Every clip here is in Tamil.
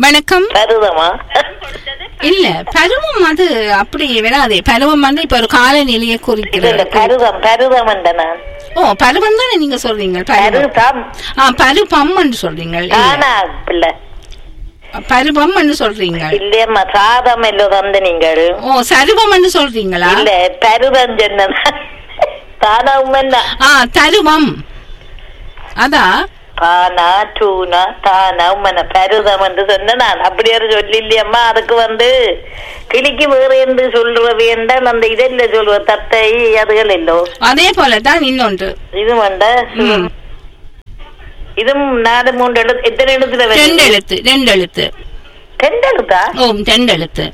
வணக்கம் பருவமா இல்ல பருவம் அது அப்படி வராதே பருவம் வந்து இப்ப ஒரு காலநிலையை இல்ல இல்ல குறிக்கிறது பருவம் பருவம் நான் ஓ பருவம் தானே நீங்க சொல்றீங்க பருவம் பருவம் ஆ பருவம்னு சொல்றீங்க இல்ல. ஆனா பிள்ளை பருவம்னு சொல்றீங்க இல்லையம்மா சாதம் இல்ல வந்து நீங்கள் ஓ சருவம்னு சொல்றீங்களா இல்ல பருவம் சொன்ன தானா உண்மைதான் ஆ தருவம் அதா தானா டூனா தானா உண்மை பருவம் என்று சொன்ன நான் அப்படி ஒரு சொல்லி இல்லையம்மா அதுக்கு வந்து கிளிக்கு வேறு என்று சொல்றது என்றால் அந்த இதெல்ல சொல்லுவ தத்தை அதுகள் இல்லோ அதே போலதான் இன்னொன்று இது வேண்ட ம். இதுவும் நாலு மூன்று எழுத்து எத்தனை எழுத்துல வருது? ரெண்டு எழுத்து ரெண்டு எழுத்து ரெண்டு எழுத்தா ஓ ரெண்டு எழுத்து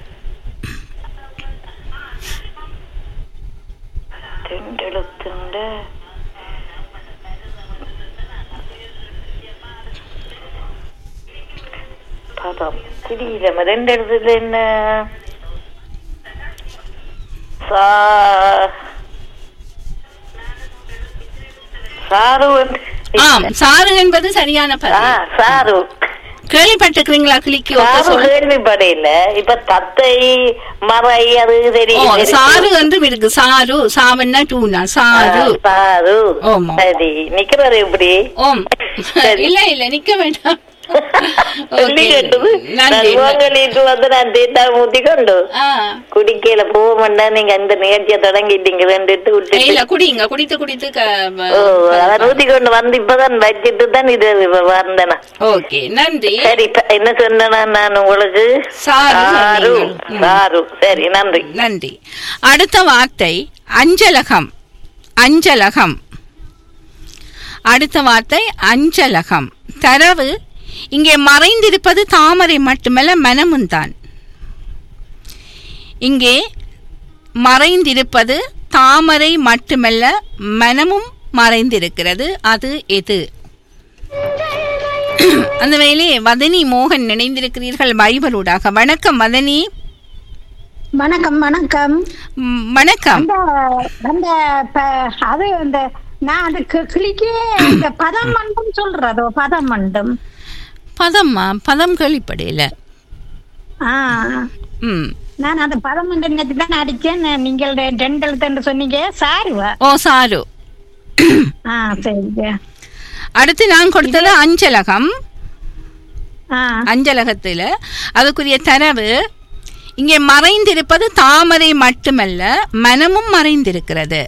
ரெண்டு எழுத்துண்டு பதம் திடீரம ரெண்டு எழுத்துல என்ன சா சாரு வந்து- ஆம் சாறு என்பது சரியான ஆ, பதம் சாரு கேள்விப்பட்டிருக்கிறீங்களா கிளிக்கு ஒத்த சாரு சொல்? கேள்விப்படையில இப்ப தத்தை மறை அது ஓ தெரியும் சாறு என்று இருக்கு சாரு சாவன்னா டூனா சாரு சாரு ஆமா. சரி நிக்கிறாரு எப்படி ஓம் சரி. இல்ல இல்ல நிக்க வேண்டாம் சொல்லி Okay. கேட்டது நன்றி உங்களுக்கு வந்து நான் தேத்தா ஊத்தி கொண்டு ஆ குடிக்கையில போவோம்னா நீங்க அந்த நிகழ்ச்சியை தொடங்கிட்டீங்க ரெண்டுட்டு விட்டுட்டு இல்ல குடிங்க குடித்து குடித்து ஓ அதான் ஊத்தி கொண்டு வந்து இப்பதான் வச்சிட்டு தான் இது வந்தேனா ஓகே நன்றி சரி இப்ப என்ன சொன்னா நான் உங்களுக்கு சாரு சாரு சொன்னீங்க. ம். சாரு சரி நன்றி நன்றி அடுத்த வார்த்தை அஞ்சலகம் அஞ்சலகம் அடுத்த வார்த்தை அஞ்சலகம் தரவு இங்கே மறைந்திருப்பது தாமரை மட்டுமல்ல மனமும் தான் இங்கே மறைந்திருப்பது தாமரை மட்டுமல்ல மனமும் மறைந்திருக்கிறது அது எது அந்த வேளையே வதனி மோகன் நினைந்திருக்கிறீர்கள் வைபலூடாக வணக்கம் வதனி வணக்கம் வணக்கம் ம், வணக்கம் அந்த அந்த ப- அது அந்த நான் அந்த கி- கிளிக்கே இந்த பதம் மண்டும் சொல்றதோ பதம் மண்டும் பதம்மா பதம் கேள்விப்படையில ஆ ம் நான் அந்த பதம் மண்டும் நேற்று தான் அடிச்சேன் நீங்கள் ரெ- ரெண்டு எழுத்து சொன்னீங்க சாருவா ஓ சாரு ஆ சரிங்க அடுத்து நான் கொடுத்தது அஞ்சலகம் ஆ அஞ்சலகத்தில் அதுக்குரிய தரவு இங்கே மறைந்திருப்பது தாமரை மட்டுமல்ல மனமும் மறைந்திருக்கிறது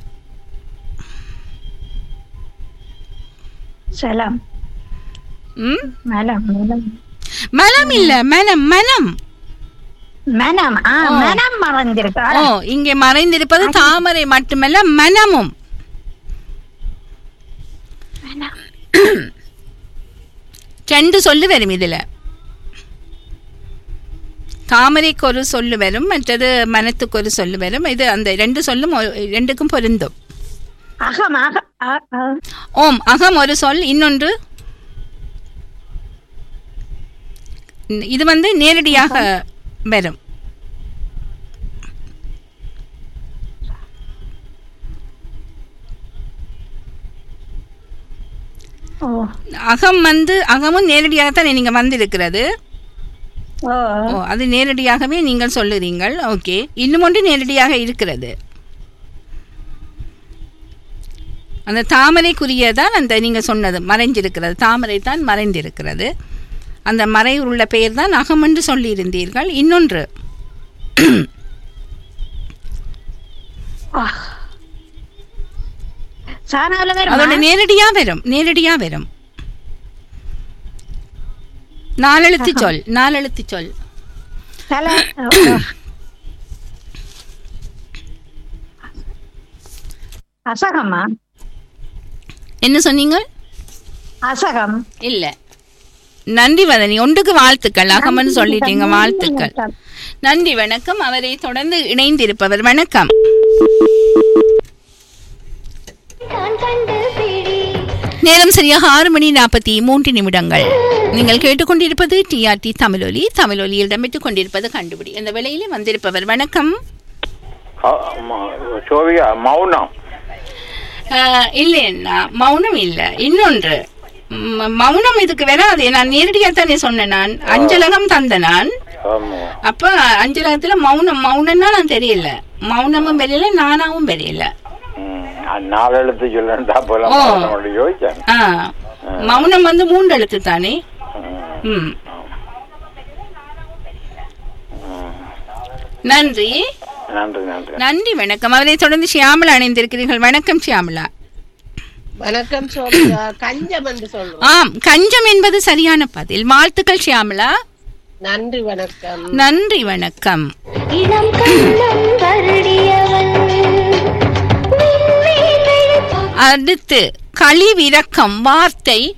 சலம் ம் மலம் மலம் மனம் இல்ல மனம் மனம் மனம் ஆ ஓ. மனம் மறைஞ்சிருக்கு ஓ இங்கே மறைந்திருப்பது தாமரை மட்டுமல்ல மனமும் ரெண்டு சொல்லு வரும் இதுல தாமரைக்கு ஒரு சொல்லு வரும் மற்றது மனத்துக்கு ஒரு சொல்லு வரும் இது அந்த ரெண்டு சொல்லும் ஒரு- ரெண்டுக்கும் பொருந்தும் அகம் அக அ- அ- ஓம் அகம் ஒரு சொல் இன்னொன்று இது வந்து நேரடியாக வரும் ஓ அகம் வந்து அகமும் நேரடியாகத்தான் நீங்க வந்திருக்கிறது ஓ ஓ அது நேரடியாகவே நீங்கள் சொல்லுறீங்கள் ஓகே இன்னும் ஒன்று நேரடியாக இருக்கிறது அந்த தாமரைக்குரியதான் அந்த நீங்க சொன்னது மறைஞ்சிருக்கிறது தாமரை தான் மறைந்திருக்கிறது அந்த மறை உள்ள பெயர் தான் அகம் என்று சொல்லியிருந்தீர்கள் இன்னொன்று சாணாவில் அதோட வருமா நேரடியா வரும் நேரடியா வரும் நாலெழுத்து சொல் நாலெழுத்து சொல் சல அசகமா என்ன சொன்னீங்க அசகம் இல்ல நன்றி வதனி ஒன்றுக்கு வாழ்த்துக்கள் அகமன்னு சொல்லிட்டீங்க வாழ்த்துக்கள் நன்றி வணக்கம் அவரை தொடர்ந்து இணைந்திருப்பவர் வணக்கம் நேரம் சரியாக ஆறு மணி நாற்பத்தி மூன்று நிமிடங்கள் நீங்கள் கேட்டுக்கொண்டிருப்பது டிஆர்டி தமிழொலி தமிழொலியில் இடம்பெற்றுக் கொண்டிருப்பது கண்டுபிடி அந்த வேளையிலே வந்திருப்பவர் வணக்கம் சோவியா மௌனம் ஆஹ், இல்லைன்னா மௌனம் இல்லை இன்னொன்று ம், மௌனம் இதுக்கு வராது நான் நேரடியாக தானே சொன்னேன் நான் அஞ்சலகம் தந்த நான் ஆமா அப்ப அஞ்சலகத்துல மௌனம் மௌனம்னா நான் தெரியல மௌனமும் வெளியில நானாவும் வெளியில ம், நான் நாலு எழுத்து சொல்லண்டா போல ஓ. மறுபடியும் யோசிச்சேன் ஆ மௌனம் வந்து மூன்று எழுத்து தானே ம் நன்றி நன்றி நன்றி நன்றி வணக்கம் அவரை தொடர்ந்து ஷியாமலா அணிந்திருக்கிறீர்கள் வணக்கம் ஷியாமலா வணக்கம் சோபியா கஞ்சம் என்று சொல்றோம் ஆம் கஞ்சம் என்பது சரியான பதில் வாழ்த்துக்கள் ஷியாமலா நன்றி வணக்கம் நன்றி வணக்கம் இளம் கண்ணம் வருடியவன் விண்மீன்கள் அடுத்து கழிவிறக்கம் வார்த்தை